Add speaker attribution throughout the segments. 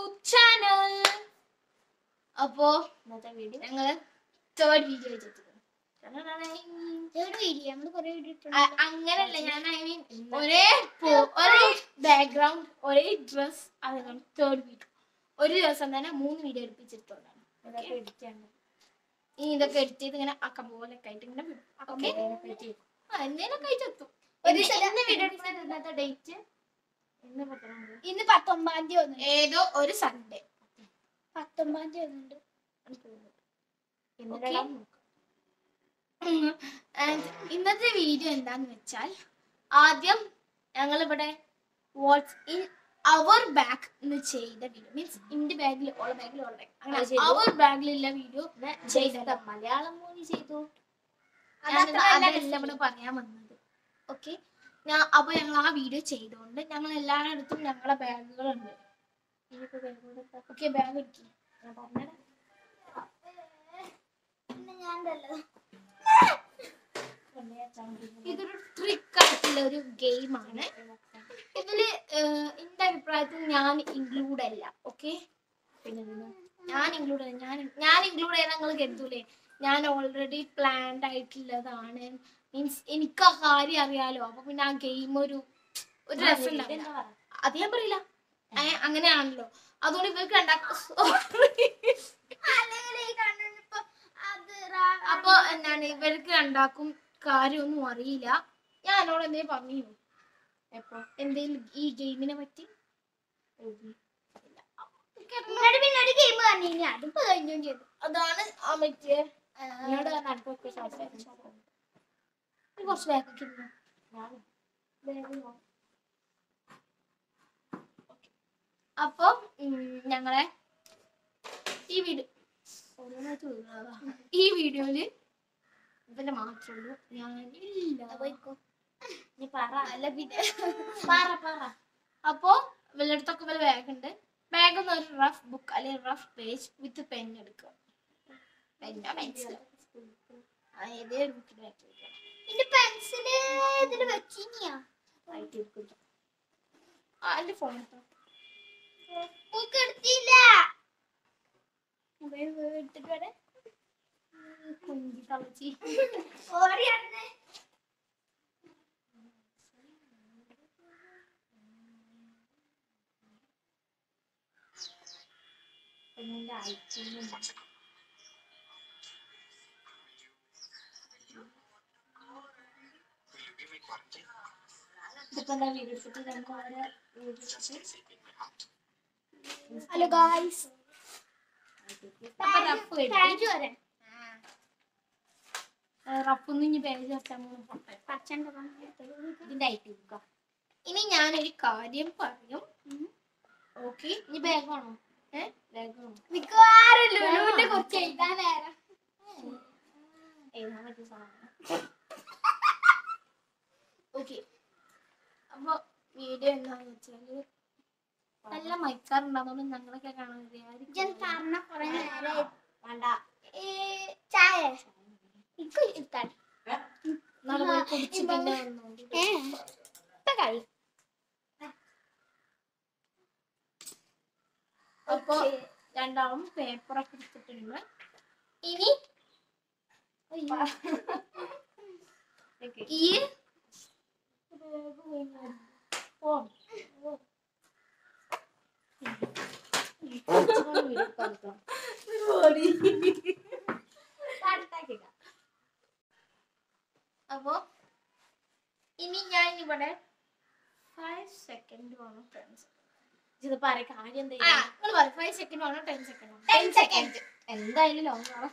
Speaker 1: Channel അപ്പോ
Speaker 2: ഇന്നത്തെ video
Speaker 1: ഞങ്ങള് തേർഡ് വീഡിയോ വെച്ചിട്ടുണ്ട്
Speaker 2: തേർഡ് വീഡിയോ നമ്മൾ കുറെ വീഡിയോ
Speaker 1: അങ്ങനല്ല ഞാൻ ഐ മീൻ ഒരേ പോ- ഒരേ ബാക്ക്ഗ്രൗണ്ട് ഒരേ ഡ്രസ് അതാണ് തേർഡ് വീഡിയോ ഒരു ദിവസം തന്നെ മൂന്ന് വീഡിയോ എടുപ്പിച്ചിട്ടുള്ളതാണ്
Speaker 2: ഇതൊക്കെ എഡിറ്റ് ചെയ്യണം
Speaker 1: ഇനി ഇതൊക്കെ എഡിറ്റ് ചെയ്ത് ഇങ്ങനെ ആക്കം പോലൊക്കെ ആയിട്ട് ഇങ്ങനെ വിടും ഓക്കെ ആ എന്തേലൊക്കെ ആയിട്ട് എത്തും
Speaker 2: ഒരു
Speaker 1: ഒരു
Speaker 2: സ്ഥലം-
Speaker 1: ഇന്ന് വീഡിയോ എടുക്കുന്നത് ഇന്നത്തെ ഡേറ്റ് ഇന്ന് പത്തൊമ്പത്
Speaker 2: ഇന്ന് പത്തൊമ്പതാം തീയതി വന്നു
Speaker 1: ഏതോ ഒരു സൺഡേ
Speaker 2: പത്തൊമ്പതാം തീയതി വന്നിട്ടുണ്ട്
Speaker 1: Okay. And ഇന്നത്തെ വീഡിയോ എന്താന്ന് വെച്ചാൽ ആദ്യം ഞങ്ങൾ ഇവിടെ വാട്സ് ഇൻ അവർ ബാഗ് എന്ന് ചെയ്ത വീഡിയോ മീൻസ് ഇന്റെ ബാഗിൽ ഓള ബാഗിൽ ഓള ബാഗ് അങ്ങനെ
Speaker 2: അത് ചെയ്തു.
Speaker 1: അവർ ബാഗിലുള്ള വീഡിയോ
Speaker 2: ചെയ്ത മലയാളം മൂവി ചെയ്തു
Speaker 1: അതെല്ലാം ഇവിടെ പറയാൻ വന്നത് ഓക്കെ ഞാൻ അപ്പൊ ഞങ്ങൾ ആ വീഡിയോ ചെയ്തുകൊണ്ട് ഞങ്ങൾ എല്ലായിടത്തും ഞങ്ങളെ ബാഗുകളുണ്ട് ഓക്കെ ബാഗ് എടുക്കി ഇതൊരു ട്രിക്ക് ആയിട്ടുള്ള ഒരു ഗെയിമാണ് ഇതില് ഏഹ്, എന്റെ അഭിപ്രായത്തിൽ ഞാൻ ഇൻക്ലൂഡ് അല്ല ഓക്കെ
Speaker 2: പിന്നെ
Speaker 1: ഞാൻ ഇൻക്ലൂഡ് അല്ല ഞാൻ ഞാൻ ഇൻക്ലൂഡ് ചെയ്യാൻ നിങ്ങൾ കരുതൂലേ ഞാൻ ഓൾറെഡി പ്ലാൻഡ് ആയിട്ടുള്ളതാണ് മീൻസ് എനിക്ക് ആ കാര്യം അറിയാലോ അപ്പൊ പിന്നെ ആ ഗെയിം ഒരു ഒരു രസമുണ്ടാവില്ല അത് ഞാൻ പറയില്ല ഏ, അങ്ങനെയാണല്ലോ അതുകൊണ്ട് ഇവർക്ക് രണ്ടാക്കും അപ്പൊ എന്താണ് ഇവർക്ക് രണ്ടാക്കും കാര്യമൊന്നും അറിയില്ല ഞാൻ എന്നോട് എന്തേലും പറഞ്ഞു
Speaker 2: എപ്പോ
Speaker 1: എന്തേലും ഈ ഗെയിമിനെ പറ്റി
Speaker 2: ഗെയിം പറഞ്ഞു അതിപ്പോ കഴിഞ്ഞും ചെയ്തു
Speaker 1: അതാണ് ആ മറ്റേ
Speaker 2: എന്നോട് പറഞ്ഞ അടുത്തൊക്കെ സംസാരിച്ചു
Speaker 1: ഒരു കുറച്ച് ബാക്കൊക്കെ അപ്പൊ ഞങ്ങളെ ഈ വീഡിയോ ഈ വീഡിയോയില് ഇവന്റെ മാത്രമേ ഉള്ളൂ ഞാൻ ഇല്ല
Speaker 2: നീ പറ
Speaker 1: അല്ല പിന്നെ
Speaker 2: പറ പറ
Speaker 1: അപ്പോ ഇവരുടെ അടുത്തൊക്കെ വല്ല ബാഗ് ഉണ്ട് ബാഗ് ഒന്ന് ഒരു റഫ് ബുക്ക് അല്ലെങ്കിൽ റഫ് പേജ് വിത്ത് പെൻ എടുക്കുക പെന്നോ പെൻസിലോ ഏതേ ഒരു ബുക്കിൽ ബാഗ് എടുക്കുക
Speaker 2: എന്റെ പെൻസില് ഇതില് വെച്ചിനിയാ
Speaker 1: ആയിട്ട് എടുക്കുക ആ എന്റെ ഫോൺ
Speaker 2: ബുക്ക് എടുത്തില്ല
Speaker 1: എടുത്തിട്ട് വരെ കുഞ്ചി തളച്ചി
Speaker 2: ഓടിയാണ്
Speaker 1: പെണ്ണിന്റെ അയച്ചു ഇതിപ്പോ എന്താ വീഡിയോ എടുത്തിട്ട് നമുക്ക് അവരെ
Speaker 2: ഹലോ ഗായ്സ്
Speaker 1: അപ്പൊ റഫ്
Speaker 2: താങ്ക് വരെ
Speaker 1: റഫൊന്നും ഇനി പേജ് വെച്ചാൽ
Speaker 2: പച്ചന്റെ
Speaker 1: ഇതിന്റെ ഐറ്റി ബുക്കാ ഇനി ഞാനൊരു കാര്യം പറയും ഓക്കെ
Speaker 2: ഇനി ബാഗ് വേണോ
Speaker 1: ഏഹ് വേഗം
Speaker 2: മിക്കവാറും ലുലുവിന്റെ കുറിച്ച് എഴുതാൻ നേരം
Speaker 1: എഴുതാൻ പറ്റിയ സാധനം ഓക്കെ അപ്പൊ വീഡിയോ എന്താന്ന് വെച്ചാല് നല്ല മൈക്കാറുണ്ടാകുമ്പോൾ ഞങ്ങളൊക്കെ കാണാൻ
Speaker 2: ഞാൻ പറഞ്ഞ കൊറേ നേരമായി
Speaker 1: വേണ്ട
Speaker 2: ഈ ചായ ഇക്ക് ഇട്ടാൽ
Speaker 1: നാളെ പോയി കുടിച്ച് പിന്നെ വന്നു
Speaker 2: ഇപ്പൊ കഴി
Speaker 1: അപ്പൊ രണ്ടാളും പേപ്പറൊക്കെ എടുത്തിട്ടുണ്ട് ഇനി ഈ അപ്പോ ഇനി ഞാൻ ഇവിടെ ഫൈവ് സെക്കൻഡ് വേണോ ടെൻ
Speaker 2: ഇത് പറ കാര്യം എന്താ
Speaker 1: ആ നിങ്ങൾ പറയും ഫൈവ് സെക്കൻഡ് വേണോ ടെൻ സെക്കൻഡ് വേണോ
Speaker 2: ടെൻ സെക്കൻഡ്
Speaker 1: എന്തായാലും ലോങ് ആണോ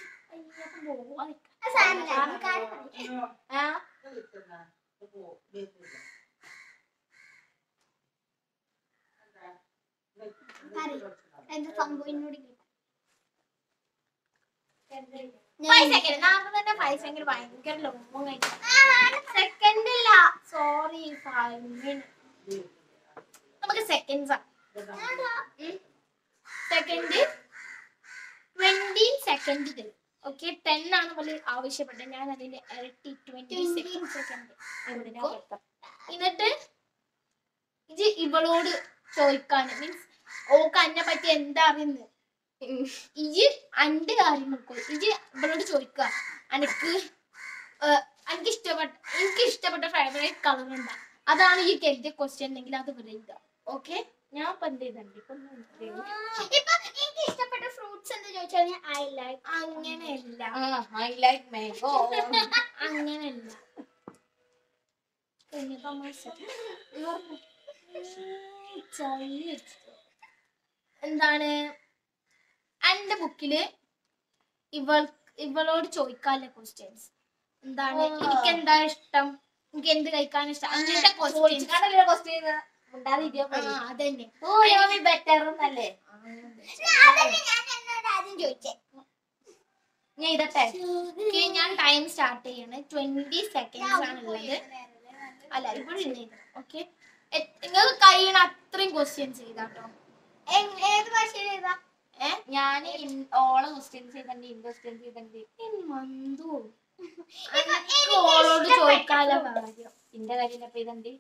Speaker 1: ആ
Speaker 2: എന്താ സംഭവം എന്നോട്
Speaker 1: ഫൈവ് സെക്കൻഡ് നാളെ തന്നെ ഫൈവ് സെക്കൻഡ് ഭയങ്കര ലോങ് ആയിട്ട് സെക്കൻഡ് ഇല്ല സോറി ഫൈവ് മിനിറ്റ് നമുക്ക് സെക്കൻഡ്സ് സെക്കൻഡ് ട്വന്റി സെക്കൻഡ് തരും ഓക്കെ ടെൻ ആണ് പോലെ ആവശ്യപ്പെട്ടത് ഞാൻ അതിന്റെ ഇരട്ടി ട്വന്റി സെക്കൻഡ് എന്നിട്ട് ഇത് ഇവളോട് ചോദിക്കാൻ മീൻസ് ഓക്ക് അന്നെ പറ്റി എന്താ അറിയുന്നത് ഇജ് അന്റെ കാര്യം നോക്കൂ ഇജ് ഇവളോട് ചോദിക്കുക അനക്ക് എനിക്ക് ഇഷ്ടപ്പെട്ട എനിക്ക് ഇഷ്ടപ്പെട്ട ഫേവറേറ്റ് കളർ ഉണ്ടാ അതാണ് ഈ കരുതിയ ക്വസ്റ്റ്യൻ ഉണ്ടെങ്കിൽ അത് പറയുക ഓക്കെ
Speaker 3: ഞാൻ ഇപ്പൊ എന്ത് ചെയ്തിട്ടുണ്ട് ഇപ്പൊ ഒന്നും മനസ്സിലായില്ല.
Speaker 2: ഇപ്പൊ എനിക്ക് ഇഷ്ടപ്പെട്ട ഫ്രൂട്ട്സ് എന്ന് ചോദിച്ചാൽ ഐ ലൈക്ക്
Speaker 1: അങ്ങനെയല്ല
Speaker 3: ആ ഐ ലൈക്ക് മാംഗോ
Speaker 1: അങ്ങനെയല്ല പിന്നെ തമാശ ചളി വെച്ചിട്ട്. എന്താണ് എന്റെ ബുക്കില് ഇവൾ ഇവളോട് ചോദിക്കാനുള്ള ക്വസ്റ്റ്യൻസ് എന്താണ്
Speaker 3: ആ.
Speaker 1: എനിക്ക് എന്താ ഇഷ്ടം എനിക്ക് എന്ത് കഴിക്കാൻ ഇഷ്ടം അങ്ങനത്തെ ക്വസ്റ്റ്യൻസ്
Speaker 3: ചോദിച്ചിട്ടാണല്ലോ ക്വസ്റ്റ്യൻ മുണ്ടാതിരിക്കാൻ
Speaker 1: ആ അതന്നെ
Speaker 3: ഓ യോമി ബെറ്റർ എന്നല്ലേ
Speaker 2: അതന്നെ ഞാൻ എന്നോട് ആദ്യം ചോദിച്ചേ
Speaker 3: ഞാൻ ഇതട്ടെ
Speaker 1: Okay, ഞാൻ ടൈം സ്റ്റാർട്ട് ചെയ്യണേ ട്വന്റി സെക്കൻഡ്സ് ആണ് ഉള്ളത് അല്ല ഇവിടെ ഓക്കെ നിങ്ങൾക്ക് കഴിയണ അത്രയും ക്വസ്റ്റ്യൻസ് ചെയ്താട്ടോ
Speaker 2: എങ്- ഏത് ഭാഷയിൽ എഴുതാ
Speaker 1: ഏ
Speaker 3: ഞാൻ ഓളെ ക്വസ്റ്റ്യൻസ് ചെയ്തിട്ടുണ്ട് ഇന്റെ ക്വസ്റ്റ്യൻസ് ചെയ്തിട്ടുണ്ട്
Speaker 1: ഈ മന്തു
Speaker 2: എനിക്ക്
Speaker 1: അനക്ക് ഓളോട്
Speaker 2: ഇഷ്ടപ്പെട്ട
Speaker 1: ചോദിക്കാനുള്ള
Speaker 2: fruit.
Speaker 1: കാര്യം
Speaker 3: ഇന്റെ കാര്യം ഇപ്പൊ ചെയ്തിട്ടുണ്ട്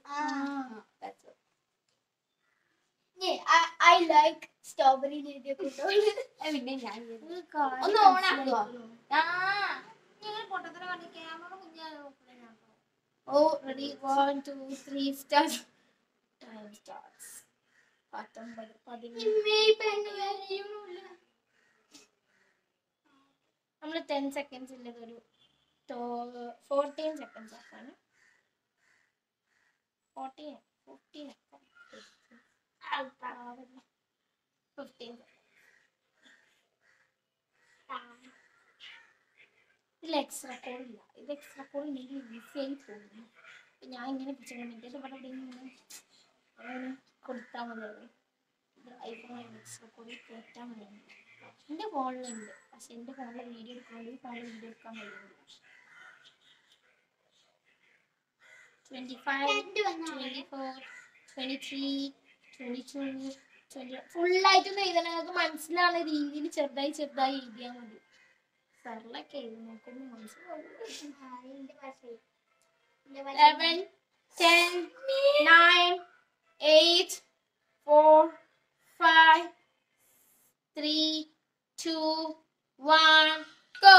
Speaker 2: ഐ ലൈക്ക് സ്ട്രോബെറി എഴുതിയ കുട്ടികൾ
Speaker 3: പിന്നെ ഞാൻ ചെയ്തു.
Speaker 1: ഒരു കാര്യം
Speaker 3: ഒന്ന് on ആക്കുവോ?
Speaker 1: മനസ്സിലായിക്കണോ?
Speaker 3: ആ
Speaker 1: നിങ്ങൾ പൊട്ടത്തരം കണ്ടി ക്യാമറ കുഞ്ഞാണ് oh ready one two three start time starts പത്തൊമ്പത് പതിനേഴ് നമ്മൾ ടെൻ സെക്കൻഡ്സ് ഉള്ളത് ഒരു ഫോർട്ടീൻ സെക്കൻഡ്സ് ആക്കാണ് ഫോർട്ടീൻ ഫിഫ്റ്റീൻ ഫിഫ്റ്റീൻ ഇതിൽ എക്സ്ട്രാ കോഡ് ഇല്ല ഇത് എക്സ്ട്രാ കോഡ് ഉണ്ടെങ്കിൽ ഈസി ആയി പോകുന്നു അപ്പൊ ഞാൻ ഇങ്ങനെ പിടിച്ചിട്ടുണ്ട് ഇത് ഇവിടെ ഇവിടെ ഇങ്ങനെ അങ്ങനെ കൊടുത്താൽ മതി ഇത് ഐഫോൺ എക്സ്ട്രാ കോഡ് കയറ്റാൻ മതിയാണ് എൻ്റെ ഫോണിലുണ്ട് പക്ഷെ എൻ്റെ ഫോണിൽ വീഡിയോ എടുക്കണമെങ്കിൽ ഫോണിൽ വീഡിയോ എടുക്കാൻ കഴിയുന്നില്ല twenty five twenty four twenty three twenty two twenty ഫുള്ളായിട്ടൊന്നും എഴുതണം നിങ്ങൾക്ക് മനസ്സിലാവുന്ന രീതിയിൽ ചെറുതായി ചെറുതായി എഴുതിയാൽ മതി സർലൊക്കെ എഴുതി നോക്കുമ്പോൾ മനസ്സിലാവും Eleven, ten, nine, eight, four, five, three, two, one, go.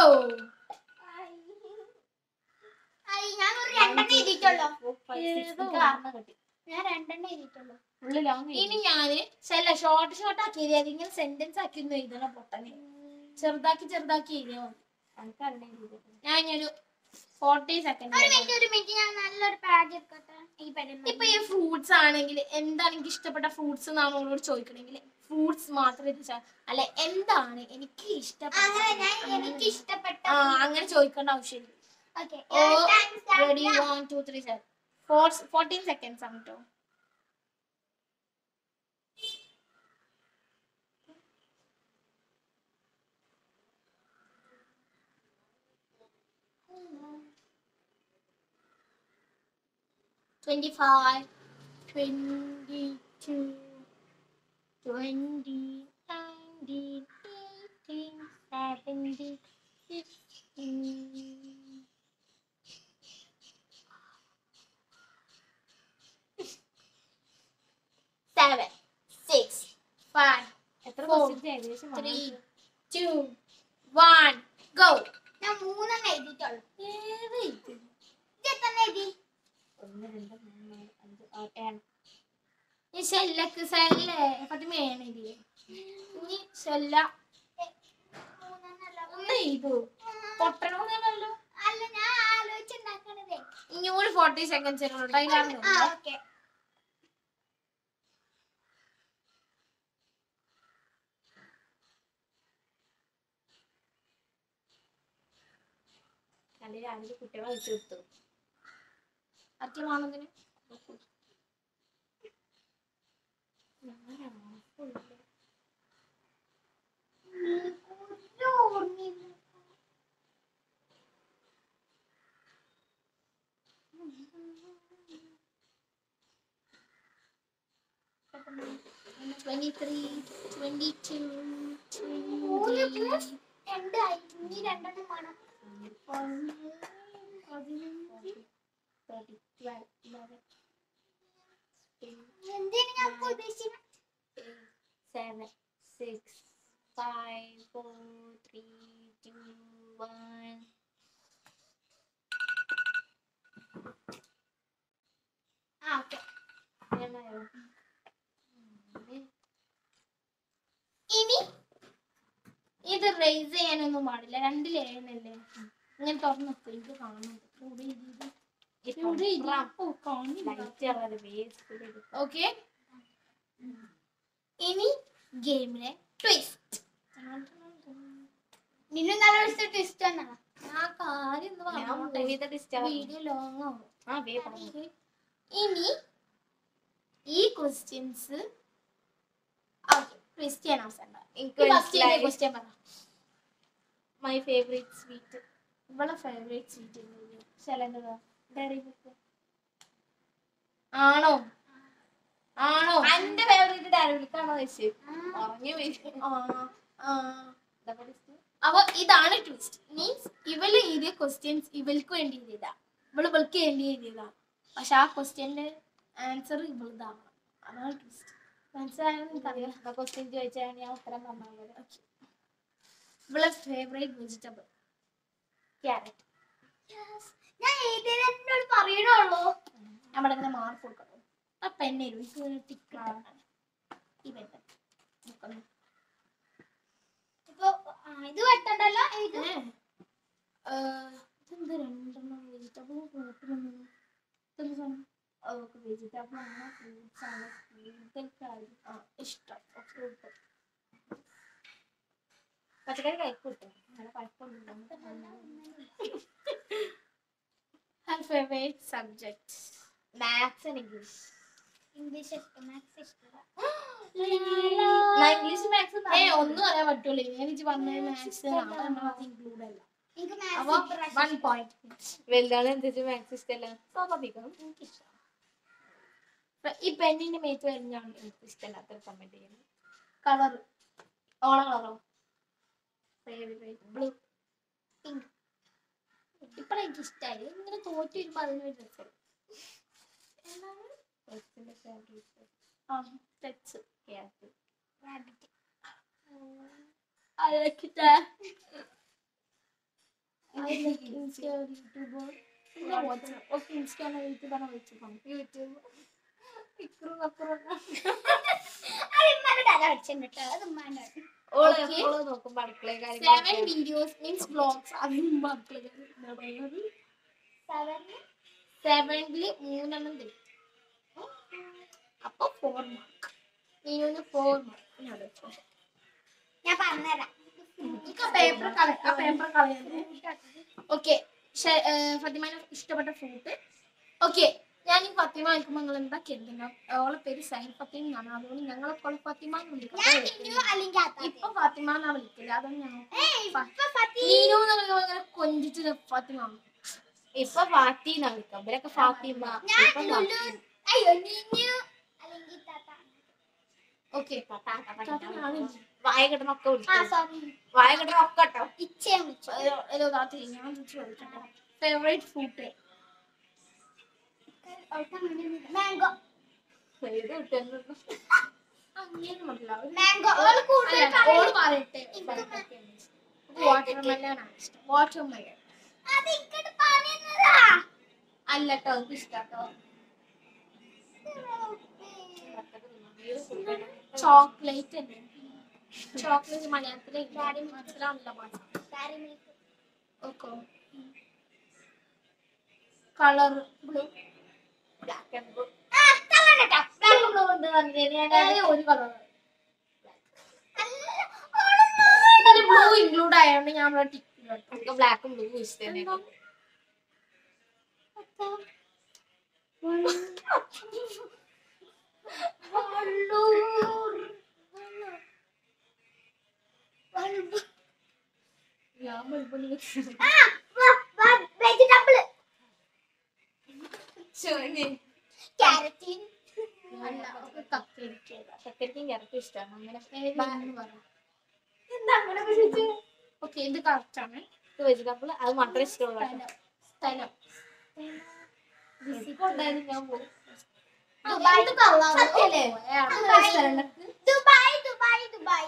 Speaker 2: ഞാൻ ഒരു രണ്ടെണ്ണം എഴുതിയിട്ടുള്ളൂ
Speaker 1: ഏതോ.
Speaker 3: കിട്ടി
Speaker 2: ഞാൻ രണ്ടെണ്ണം എഴുതിയിട്ടുള്ളൂ
Speaker 3: ഫുള്ള് ലോങ്
Speaker 1: ഇനി ഞാന് ചെല്ല ഷോർട്ട് ഷോർട്ട് ആക്കി എഴുതിയാൽ ഇങ്ങനെ സെന്റൻസ് ആക്കി ഒന്നും എഴുതണം പൊട്ടനെ ചെറുതാക്കി ചെറുതാക്കി എഴുതിയാൽ മതി ഞാൻ ഇനി ഒരു ഫോർട്ടി
Speaker 2: ഒരു
Speaker 1: സെക്കൻഡ്
Speaker 2: മിനിറ്റ് ഒരു മിനിറ്റ് ഞാൻ നല്ലൊരു പാഡ് എടുക്കട്ടെ ഈ
Speaker 1: ഇപ്പൊ ഈ ഫ്രൂട്ട്സ് ആണെങ്കിൽ എന്താണ് എനിക്ക് ഇഷ്ടപ്പെട്ട ഫ്രൂട്ട്സ് എന്നാണ് അവളോട് ചോദിക്കണമെങ്കിൽ ഫ്രൂട്ട്സ് മാത്രം ഇത് ച- അല്ല എന്താണ് എനിക്ക് ഇഷ്ടപ്പെട്ട
Speaker 2: അങ്ങനെ ഞാൻ എനിക്ക് ഇഷ്ടപ്പെട്ട
Speaker 1: ആ അങ്ങനെ ചോദിക്കേണ്ട ആവശ്യമില്ല
Speaker 2: okay
Speaker 1: oh ready one two three seven four fourteen seconds ആണ് കേട്ടോ twenty five twenty two twenty ninety eighteen seventy sixteen seven, six, five,
Speaker 3: എത്ര
Speaker 1: Four,
Speaker 3: ക്വസ്റ്റ്യൻസ് ഏകദേശം
Speaker 1: three, two, one, go.
Speaker 2: ഞാൻ മൂന്നെണ്ണം എഴുതിയിട്ടുള്ളൂ ഇത് എത്ര എഴുതി
Speaker 3: ഒന്ന് രണ്ട് മൂന്ന് നാല് അഞ്ച് ആറ് ഏഴ്
Speaker 1: ഈ ഷെല്ലക്ക് ഷെല്ലേ ഫാത്തിമയാണ് ഇതില് ഇനി ഷെല്ല
Speaker 2: മൂന്നെണ്ണം അല്ല.
Speaker 1: ഒന്ന് ചെയ്തു പൊട്ടണമെന്നല്ലോ
Speaker 2: അല്ല ഞാൻ ആലോചിച്ചുണ്ടാക്കണതേ
Speaker 1: ഇനി ഒരു ഫോർട്ടി സെക്കൻഡ്സ് ടൈലാണ്
Speaker 2: ആ ഓക്കെ
Speaker 3: കല്ല് രാവിലെ കുട്ടികളെ വെച്ച് കൊടുത്തു
Speaker 1: സത്യമാണെന്നതിന് ട്വന്റി ത്രീ ട്വന്റി ടു
Speaker 2: മൂന്ന് plus രണ്ടായി ഇനി രണ്ടെണ്ണം വേണം എന്തിനു ഞാൻ ഉദ്ദേശിക്കുന്നത്
Speaker 3: seven, six, five, four, three, two, one.
Speaker 2: ആ ഓക്കെ
Speaker 3: ഏഴായോ? ഉം.
Speaker 1: ഇനി ഇത് റേസ് ചെയ്യാനൊന്നും പാടില്ല രണ്ടിലേന്നല്ലേ ഇങ്ങനെ തുറന്നു എനിക്ക് കാണുന്നുണ്ട് ഇവിടെ ഇത്
Speaker 3: ഇത്
Speaker 1: ഇവിടെ ഇത്
Speaker 3: കൊണ്ടുവരാം.
Speaker 1: ഓ കാണില്ല
Speaker 3: Light കളറ് waste ല് ഇടും.
Speaker 1: ഓക്കെ ഇനി ഗെയിമിലെ ട്വിസ്റ്റ്
Speaker 2: നിന്നു നല്ല വിളിച്ചിട്ട് ഇഷ്ടമാണ്
Speaker 1: ആ കാര്യം ഒന്ന്
Speaker 3: ഞാൻ
Speaker 1: പറഞ്ഞോട്ടെ
Speaker 3: movie ത്തെ disturb ആക്കും.
Speaker 1: വീഡിയോ ലോങ് ആവും
Speaker 3: ആ, വേ പറഞ്ഞു.
Speaker 1: ഇനി ഈ ക്വസ്റ്റ്യൻസ് ട്വിസ്റ്റ് ചെയ്യാൻ അവസരം
Speaker 3: എനിക്ക് മനസ്സിലായി.
Speaker 1: ക്വസ്റ്റ്യൻ പറ
Speaker 3: My favorite sweet.
Speaker 1: ഇവളെ ഫേവറേറ്റ് സ്വീറ്റ്
Speaker 3: ശലന്തതാ. Dairy Milk.
Speaker 1: ആണോ ആണോ
Speaker 3: അന്റെ ഫേവറേറ്റ് ഡയറി മിൽക്ക് ആണോ ചോദിച്ചത് പറഞ്ഞു
Speaker 1: ആ, ആ. അപ്പൊ ഇതാണ് ട്വിസ്റ്റ് മീൻസ് ഇവള് എഴുതിയ ക്വസ്റ്റ്യൻസ് ഇവൾക്ക് വേണ്ടി എഴുതിയതാ ഇവള് ഇവൾക്ക് വേണ്ടി എഴുതിയതാ പക്ഷെ ആ ക്വസ്റ്റ്യന്റെ ആൻസർ ഇവളുതാവണം അതാണ് ട്വിസ്റ്റ് മനസ്സിലായെന്ന് എനിക്കറിയാം
Speaker 3: ക്വസ്റ്റ്യൻ ചോദിച്ചാൽ ഞാൻ ഉത്തരം പറഞ്ഞാൽ പോലെ
Speaker 1: ഇവളെ ഫേവറേറ്റ് വെജിറ്റബിൾ
Speaker 3: ക്യാരറ്റ്
Speaker 2: ഞാൻ എഴുതിയത് എന്നോട് പറയണുള്ളൂ
Speaker 1: നമ്മുടെ ഇങ്ങനെ മാർക്ക് കൊടുക്കണം ആ പെണ്ണേരും ടിക്ക് ഈ പെണ്ണ് നോക്കണം.
Speaker 2: ഇപ്പൊ ആ, ഇത് വെട്ടണ്ടല്ലോ ഇത്
Speaker 1: ഏ, ഏ, ഇതെന്ത് രണ്ടെണ്ണം വെജിറ്റബിൾ കൂട്ടുന്നു ഇതെന്ത് സാധനം?
Speaker 3: അവർക്ക് വെജിറ്റബിൾ ആണ് ഫ്രൂട്ട്സ് ആണ് കൂടുതൽ കാര്യം
Speaker 1: ആ, ഇഷ്ടം ഫ്രൂട്ട്
Speaker 3: പച്ചക്കറി കഴിക്കൂട്ടോ അങ്ങനെ കുഴപ്പമൊന്നുമില്ല
Speaker 1: her favorite subject
Speaker 3: maths and English
Speaker 2: English ഇഷ്ടം മാത്സ് ഇഷ്ടം
Speaker 3: ഇംഗ്ലീഷ് മാത്സ്
Speaker 1: ഏ ഒന്നും അറിയാൻ പറ്റൂല ഞാൻ ഇജ്ജ് പറഞ്ഞ മാത്സ് ഇൻക്ലൂഡ് അല്ല
Speaker 2: എനിക്ക്
Speaker 1: അപ്പൊ
Speaker 2: മാത്സ്
Speaker 1: വൺ പോയിന്റ്
Speaker 3: വലുതാണ് എന്താ മാത്സ് ഇഷ്ടമല്ല സ്വാഭാവികം
Speaker 1: ഈ പെണ്ണിന്റെ മേത്ത് വരുന്നതാണ്
Speaker 3: എനിക്ക് ഇഷ്ടമല്ലാത്തൊരു കമന്റ് ചെയ്യുന്നു
Speaker 1: കളർ ഓള കളറോ
Speaker 3: ബ്ലൂ
Speaker 1: ഇപ്പഴ എനിക്ക് ഇഷ്ടായി ഇങ്ങനെ തോറ്റു വരുമ്പോ അതിനൊരു രസം
Speaker 3: കൊച്ചിന്റെ ഫേവറേറ്റ്
Speaker 1: ആ തെച്ച്
Speaker 3: cat
Speaker 2: rabbit
Speaker 1: I like that. I like Insta YouTuber. ഇല്ല, WhatsApp. Okay, Insta ആണ് YouTuber ആണ് വിളിച്ചത്.
Speaker 3: യൂട്യൂബ്
Speaker 1: ഇക്രും അക്രും ഒക്കെ.
Speaker 2: അത് ഉമ്മാന്റെ ഡാല അടിച്ചിട്ടുണ്ട് കേട്ടോ അത് ഉമ്മാന്റെ
Speaker 3: ഓള്
Speaker 1: Okay.
Speaker 3: എപ്പോഴും നോക്കുമ്പോ അടുക്കള
Speaker 1: Seven
Speaker 3: കാര്യങ്ങൾ
Speaker 1: videos means vlogs. അതിന് മക്കള് എന്താ പറയുന്നത്?
Speaker 2: സെവന്
Speaker 1: Sevenല് മൂന്നെണ്ണം തരും. അപ്പൊ four mark. നീനൊന്ന് four mark. ഞാൻ എടുക്കും.
Speaker 2: ഞാൻ പറഞ്ഞുതരാം
Speaker 1: എനിക്ക് ആ paper കള- ആ paper കളയണ്ടേ? ഓക്കെ ഫത്തിമാനെ ഇഷ്ടപ്പെട്ട ഫ്രൂട്ട് ഓക്കെ ഞാൻ ഈ ഫത്തിമ വിളിക്കുമ്പോൾ നിങ്ങൾ എന്താ കരുതുന്ന ഓളെ പേര് സൈൻ ഫത്തിമ എന്നാണ് അതുകൊണ്ട് ഞങ്ങളൊക്കെ ഓളെ ഫത്തിമ എന്ന് വിളിക്കാം
Speaker 2: ഞാൻ ഇന്നു അല്ലെങ്കിൽ അത്താത്ത.
Speaker 1: ഇപ്പൊ ഫത്തിമ എന്നാ വിളിക്കില്ല അതുകൊണ്ട് ഞങ്ങൾ
Speaker 2: ഏയ്, ഇപ്പൊ ഫത്തി-
Speaker 1: നീനു എന്ന് വിളിക്കുമ്പോൾ ഇങ്ങനെ കൊഞ്ചിച്ച് ഫത്തിമ
Speaker 3: ഇപ്പൊ ഫാത്തി എന്നാ വിളിക്കാം ഇവരൊക്കെ ഫാത്തിമ
Speaker 2: ഞാൻ
Speaker 3: ഇപ്പൊ
Speaker 2: ലുലു
Speaker 3: ഫാത്തി.
Speaker 2: അയ്യോ നിന്നു അല്ലെങ്കിൽ താത്ത
Speaker 1: ഓക്കെ
Speaker 3: വായ കിട്ടണൊക്കെ
Speaker 2: ആ
Speaker 3: വിളിക്കും
Speaker 2: സോറി
Speaker 3: വായ കിട്ടണൊക്കെ കേട്ടോ
Speaker 2: ഇച്ചയെ വിളിച്ചു
Speaker 1: ഏതോ താത്തി ഞാൻ തിരിച്ചു വിളിക്കട്ടെ ഫേവറേറ്റ് ഫ്രൂട്ട്
Speaker 2: മാംഗോ
Speaker 3: ഏത് കിട്ടുന്നു
Speaker 1: അങ്ങനെ മനസ്സിലാവും
Speaker 2: മാംഗോ ഓള് കൂടുതൽ
Speaker 1: അല്ല, ഓള് പറയട്ടെ വാട്ടർമെലൺ ആണ് ഇഷ്ടം വാട്ടർമെലൺ
Speaker 2: അത് ഇങ്ങോട്ട് പറയുന്നതാ
Speaker 1: അല്ല കേട്ടോ എനിക്ക് ഇഷ്ടാട്ടോ ചോക്ലേറ്റ് അല്ലേ ചോക്ലേറ്റ് മലയാളത്തിലെ മനസ്സിലാവുന്നില്ല പാട്ട്
Speaker 2: ഡയറി മിൽക്ക്
Speaker 1: ഓക്കോ colour blue
Speaker 3: black and blue
Speaker 2: ആ തള്ളണ്ട
Speaker 3: ബ്ലാക്ക് ബ്ലൂ ഉണ്ട് പറഞ്ഞാൽ
Speaker 1: ഒരു കളർ
Speaker 2: ഓള്
Speaker 1: ഇതിൽ ബ്ലൂ ഇൻക്ലൂഡ് ആയതുകൊണ്ട് ഞാൻ ഇവിടെ ടിക്ക്
Speaker 3: നമുക്ക് ബ്ലാക്കും ബ്ലൂ ഇഷ്ടം
Speaker 1: ഞാൻ ബൾബിൾ
Speaker 2: വെജിറ്റബിൾ ക്യാരറ്റ്
Speaker 1: അല്ല കക്കരിക്ക
Speaker 3: ചക്കരിക്കും ക്യാരറ്റും ഇഷ്ടമാണ് അങ്ങനെ
Speaker 1: ഏതെന്ന് പറ
Speaker 3: എന്താ അങ്ങനെ ചോദിച്ചു
Speaker 1: ഓക്കെ ഇത് കറക്റ്റ് ആണ്
Speaker 3: വെജിറ്റബിൾ അത് മാത്രമേ ഇഷ്ടമുള്ളൂ
Speaker 1: സ്ഥലം സ്ഥലം
Speaker 3: ഇപ്പൊ ഉണ്ടായിരുന്നു ഞാൻ പോകും
Speaker 2: ദുബായ് സത്യല്ലേ? ദുബായ് ദുബായ് ദുബായ് ദുബായ്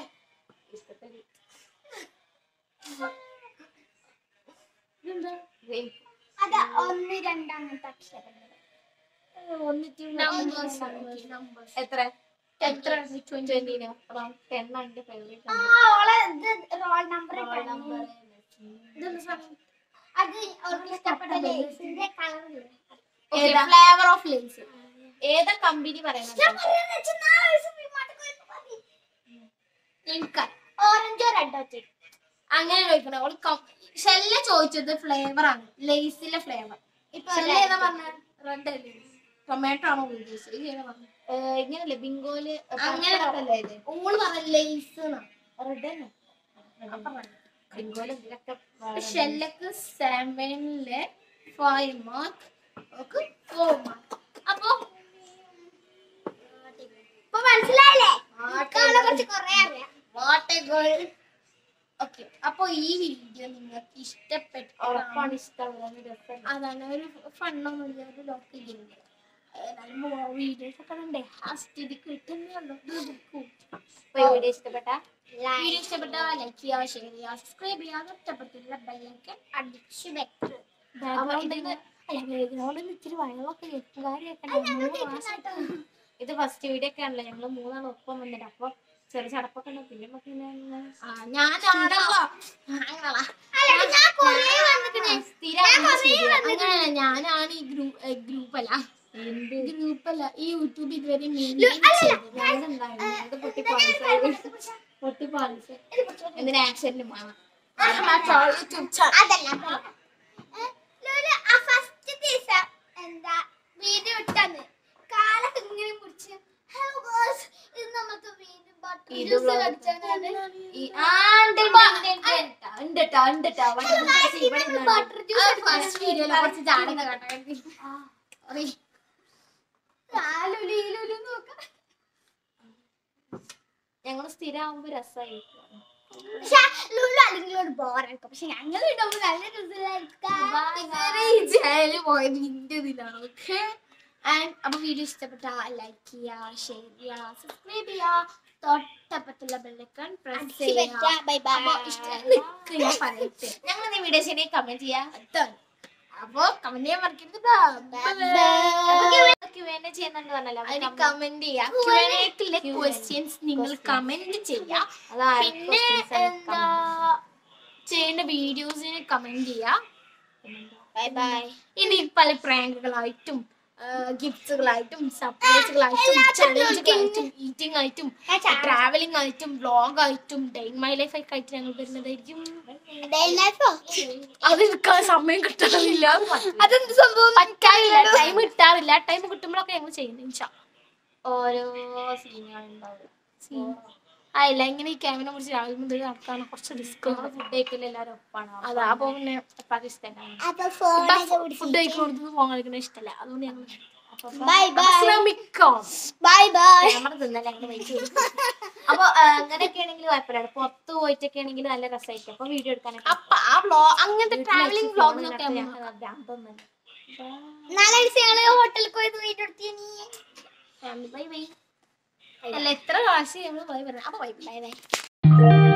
Speaker 2: അത് ഒന്ന് രണ്ടാമത്തെ അക്ഷരങ്ങൾ
Speaker 3: എത്ര
Speaker 1: എത്ര
Speaker 3: ട്വന്റിനോ ടെൻ ആണ് ഫേവറേറ്റ്
Speaker 2: ആ ഓളെ ഇത് റോൾ നമ്പർ അത് ഓൾക്ക് ഇഷ്ടപ്പെട്ട ലേസിന്റെ കളർ
Speaker 3: ഏതാ?
Speaker 1: ഫ്ലേവർ ഓഫ് ലേസ്
Speaker 3: ഏതാ കമ്പനി പറയണത്
Speaker 1: എനിക്ക്
Speaker 2: ഓറഞ്ചോ റെഡോ
Speaker 1: അങ്ങനെ ചോദിക്കണേ ഓള് ഷെല്ല ചോദിച്ചത് ഫ്ലേവർ ആണ് ലേസിലെ ഫ്ലേവർ
Speaker 2: ഇപ്പൊ
Speaker 1: ഷെല്ല ഏതാ പറഞ്ഞ റെഡ് അല്ലേ ടൊമാറ്റോ ആണോ ഉദ്ദേശിച്ചത് ഇത് ഏതാ പറഞ്ഞത്
Speaker 3: ഇങ്ങനല്ലേ ബിങ്കോല്
Speaker 1: അങ്ങനെ
Speaker 3: അല്ലേ ഇത്
Speaker 1: ഓള് പറഞ്ഞ ലേസ്
Speaker 3: റെഡ് തന്നെ ബിങ്കോല് ഇതിലൊക്കെ
Speaker 1: ഷെല്ലക്ക് സെവനിലെ ഫൈവ് മാർക്ക് ഓക്ക് ഫോർ മാർക്ക് അപ്പൊ
Speaker 2: ഇപ്പൊ മനസ്സിലായില്ലേ അവളെ കുറിച്ച് കൊറേ അറിയാം
Speaker 1: ഓക്കെ അപ്പൊ ഈ വീഡിയോ നിങ്ങൾക്ക് ഇഷ്ടപ്പെട്ടു
Speaker 3: ഉറപ്പാണ് ഇഷ്ടമാണ് രസം
Speaker 1: അതാണ് ഒരു ഫണ്ണൊന്നുമില്ല ഒരു ലോക്ക് ചെയ്യുന്നത് വീഡിയോസ് ഒക്കെ ഉണ്ട് ആ സ്ഥിതിക്ക് കിട്ടുന്നുള്ളൂ
Speaker 3: വീഡിയോ ഇഷ്ടപ്പെട്ട
Speaker 1: വീഡിയോ ഇഷ്ടപ്പെട്ട ലൈക്ക് ചെയ്യുക ഷെയർ ചെയ്യുക സബ്സ്ക്രൈബ് ചെയ്യുക തൊട്ടപ്പുറത്തുള്ള ബെല്ലൈക്കൻ
Speaker 2: അടിച്ചു വെക്ക്
Speaker 1: അപ്പൊ ഇതിന് അല്ല ബാക്ക്ഗ്രൗണ്ടിൽ ഇത്തിരി വെള്ളമൊക്കെ കേൾക്കാറിയൊക്കെ
Speaker 3: ഇത് ഫസ്റ്റ് വീഡിയോ ഒക്കെ ആണല്ലോ ഞങ്ങള് മൂന്നാൾ ഒപ്പം വന്നിട്ട് അപ്പൊ ചെറിയ ചടപ്പൊക്കെ ഉണ്ട് പിന്നെ നമുക്ക് ഇങ്ങനെ
Speaker 1: ഞാനാണല്ലോ
Speaker 2: അല്ല ഞാൻ കൊറേ വന്നിക്കണേ
Speaker 1: അങ്ങനെയല്ല ഞാനാണ് ഈ ഗ്രൂപ്പ് ഗ്രൂപ്പ് അല്ല
Speaker 3: എന്ത്
Speaker 1: ഗ്രൂപ്പ് അല്ല ഈ യൂട്യൂബ് ഇതുവരെ
Speaker 3: ഞാനെന്തായാലും പൊട്ടി പാളിസായി പൊട്ടി പാളിസ് എന്തിനാ ആക്ഷനിലും വേണം
Speaker 1: യൂട്യൂബ് ചാനൽ
Speaker 2: അതല്ല ഏ, ലൂലു ആ ഫസ്റ്റ് ദിവസം എന്താ വീഡിയോ ഇട്ടന്ന് കാലൊക്കെ ഇങ്ങനെ പിടിച്ച് ഹലോ ഗോസ് ഇത് നമുക്ക് വീണ്ടും ബട്ടർ
Speaker 3: ഇത്
Speaker 2: ജ്യൂസ്
Speaker 3: vlog.
Speaker 2: കടിച്ചാണ്
Speaker 3: ഈ ആ ഉണ്ട് ഉണ്ട്, ഉണ്ട്, ഉണ്ട്. ഉണ്ട് ട്ടോ, ഉണ്ട് ട്ടോ. വണ്ടി പിടിച്ച് ഇവിടെ ഇരുന്നുണ്ട്.
Speaker 2: ബട്ടർ ജ്യൂസ്
Speaker 1: ഫസ്റ്റ് വീഡിയോയിലെ കുറച്ച് ജാടൊക്കെ കാട്ടാൻ
Speaker 2: ലുലു ഈ ലുലു നോക്കാം
Speaker 3: ഞങ്ങള് സ്ഥിരമാകുമ്പോ രസമായിരിക്കും
Speaker 2: പക്ഷെ ലുലു അല്ലെങ്കിൽ ഒരു ബോറായിരിക്കും പക്ഷെ ഞങ്ങൾ ഇടുമ്പോൾ നല്ല രസമായിരിക്കും
Speaker 1: ചാനൽ പോയത് നിന്റെ ഇതിലാണ് ഓക്കെ ആൻഡ് അപ്പൊ വീഡിയോ ഇഷ്ടപ്പെട്ട ലൈക്ക് ചെയ്യുക ഷെയർ ചെയ്യുക സബ്സ്ക്രൈബ് ചെയ്യുക തൊട്ടപ്പത്തുള്ള ബെല്ലൈക്കൺ പ്രസ് ചെയ്യുക
Speaker 2: ബൈ
Speaker 1: അപ്പൊ ഇഷ്ടം നിക്ക് ഞാൻ പറയട്ടെ
Speaker 3: ഞങ്ങൾ ഈ വീഡിയോ ശരി കമന്റ് ചെയ്യാം
Speaker 1: അതാണ്. അപ്പൊ കമന്റ് ചെയ്യാൻ മറക്കരുത് ട്ടോ.
Speaker 3: ക്യൂഎൻഎ ചെയ്യുന്നുണ്ട് പറഞ്ഞല്ലോ
Speaker 1: അതിന് കമന്റ് ചെയ്യാം Q&A-ക്കുള്ള ക്വസ്റ്റ്യൻസ് നിങ്ങൾ കമന്റ് ചെയ്യാം പിന്നെ എന്താ ചെയ്യുന്ന വീഡിയോസിന് കമന്റ് ചെയ്യാം
Speaker 2: ബൈ ബൈ
Speaker 1: ഇനി പല പ്രാങ്കുകളായിട്ടും ഗിഫ്റ്റുകളായിട്ടും സർപ്രൈസുകളായിട്ടും ചലഞ്ചുകളായിട്ടും ഈറ്റിംഗ് ആയിട്ടും ട്രാവലിംഗ് ആയിട്ടും വ്ലോഗ് ആയിട്ടും ഡേ മൈ ലൈഫ് ഒക്കെ ആയിട്ട് ഞങ്ങൾ വരുന്നതായിരിക്കും അത് എടുക്കാൻ സമയം കിട്ടാറില്ല
Speaker 2: അതെന്ത് സംഭവം
Speaker 1: പറ്റാറില്ല ടൈം കിട്ടാറില്ല ടൈം കിട്ടുമ്പോഴൊക്കെ ഞങ്ങൾ ചെയ്യുന്നത് ഇൻഷാ
Speaker 3: ഓരോ സീനുകൾ ഉണ്ടാവും
Speaker 1: ആ ഇല്ല ഇങ്ങനെ ഈ ക്യാമിനെ കുറിച്ച് രാവിലെ മുതൽ നടക്കാണ് കുറച്ച് റിസ്ക്
Speaker 3: ഫുഡ് കഴിക്കൽ എല്ലാവരും ഒപ്പാണ്
Speaker 1: അതാ അപ്പൊ പിന്നെ
Speaker 3: പാകിസ്ഥാനാണ്
Speaker 2: അപ്പൊ ഫോണൊക്കെ
Speaker 1: ഫുഡ് കഴിക്കുന്നത് ഫോൺ കളിക്കുന്നത് ഇഷ്ടമല്ല അതുകൊണ്ട് ഞങ്ങൾ
Speaker 2: ബൈ ബൈ
Speaker 1: ശ്രമിക്കാം
Speaker 2: ബൈ ബൈ
Speaker 3: ക്യാമറ തിന്നല്ല ഞങ്ങൾ വെയിറ്റ് ചെയ്തു അപ്പൊ അങ്ങനെയൊക്കെ ആണെങ്കിൽ കുഴപ്പമില്ല പുറത്ത് പോയിട്ടൊക്കെ ആണെങ്കിൽ നല്ല രസമായിരിക്കും അപ്പൊ വീഡിയോ എടുക്കാനൊക്കെ
Speaker 1: അപ്പൊ ആ വ്ലോഗ് അങ്ങനത്തെ ട്രാവലിംഗ് വ്ലോഗിനൊക്കെ
Speaker 2: നാളെ ഞങ്ങള് ഹോട്ടലിൽ പോയി വീഡിയോ എടുത്തീനി
Speaker 1: ബൈ ബൈ അല്ല എത്ര പ്രാവശ്യം നമ്മൾ ബൈ പറഞ്ഞു അപ്പൊ ബൈ ബൈ